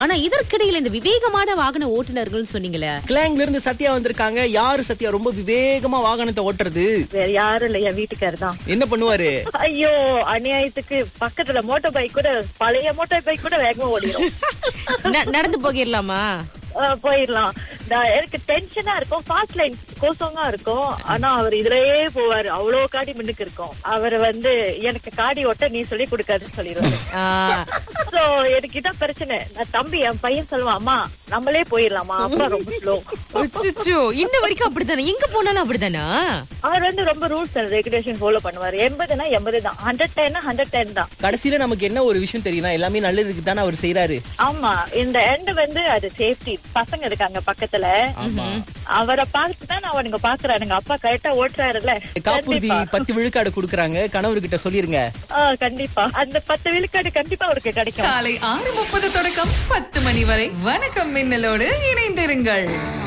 ஆனா இதற்கிடையில இந்த விவேகமான வாகன ஓட்டுநர்கள் சொன்னீங்களே கிளாங்ல இருந்து சத்யா வந்திருக்காங்க யாரு சத்யா ரொம்ப விவேகமா வாகனத்தை ஓட்டுறது வேற யாரும் இல்ல என் வீட்டுக்காரர் தான் என்ன பண்ணுவாரு ஐயோ அநியாயத்துக்கு பக்கத்துல மோட்டார் பைக் கூட பழைய மோட்டார் பைக் கூட வேகமா ஓடிடும் ந- நடந்து போகிடலாமா போயிடலாம் நான் எனக்கு டென்ஷனா இருக்கும் ஃபாஸ்ட் லைன் கோசமா இருக்கும் ஆனா அவர் இதுலயே போவாரு அவ்வளவு காடி மின்னுக்கு இருக்கும் அவர் வந்து எனக்கு காடி ஓட்ட நீ சொல்லி கொடுக்காதுன்னு சொல்லிடுவாரு ஆ, சோ எனக்கு இதான் பிரச்சனை நான் தம்பி என் பையன் சொல்லுவான் அம்மா நம்மளே போயிடலாமா அப்பா ரொம்ப ஸ்லோ அச்சச்சோ, இன்ன வரைக்கும் அப்படித்தானே எங்க போனாலும் அப்படித்தானா அவர் வந்து ரொம்ப ரூல்ஸ் அண்ட் ரெகுலேஷன் ஃபாலோ பண்ணுவாரு எண்பதுனா எண்பது தான் ஹண்ட்ரட் டென் ஹண்ட்ரட் டென் தான் கடைசியில நமக்கு என்ன ஒரு விஷயம் தெரியும்னா எல்லாமே நல்லதுக்கு தானே அவர் செய்யறாரு ஆமா இந்த எண்ட் வந்து அது சேஃப்டி பசங்க இருக்காங்க பக்கத்துல ஆமா அவரை பார்த்து தான் அவனுங்க பாக்குறானுங்க அப்பா கரெக்டா ஓட்டுறாருல்ல காப்புறுதி கண்டிப்பா. பத்து விழுக்காடு கொடுக்கறாங்க கணவர்கிட்ட சொல்லிருங்க ஆ, கண்டிப்பா அந்த பத்து விழுக்காடு கண்டிப்பா அவருக்கு கிடைக்கும் காலை ஆறு முப்பது தொடக்கம் பத்து மணி வரை வணக்கம் மின்னலோடு இணைந்திருங்கள்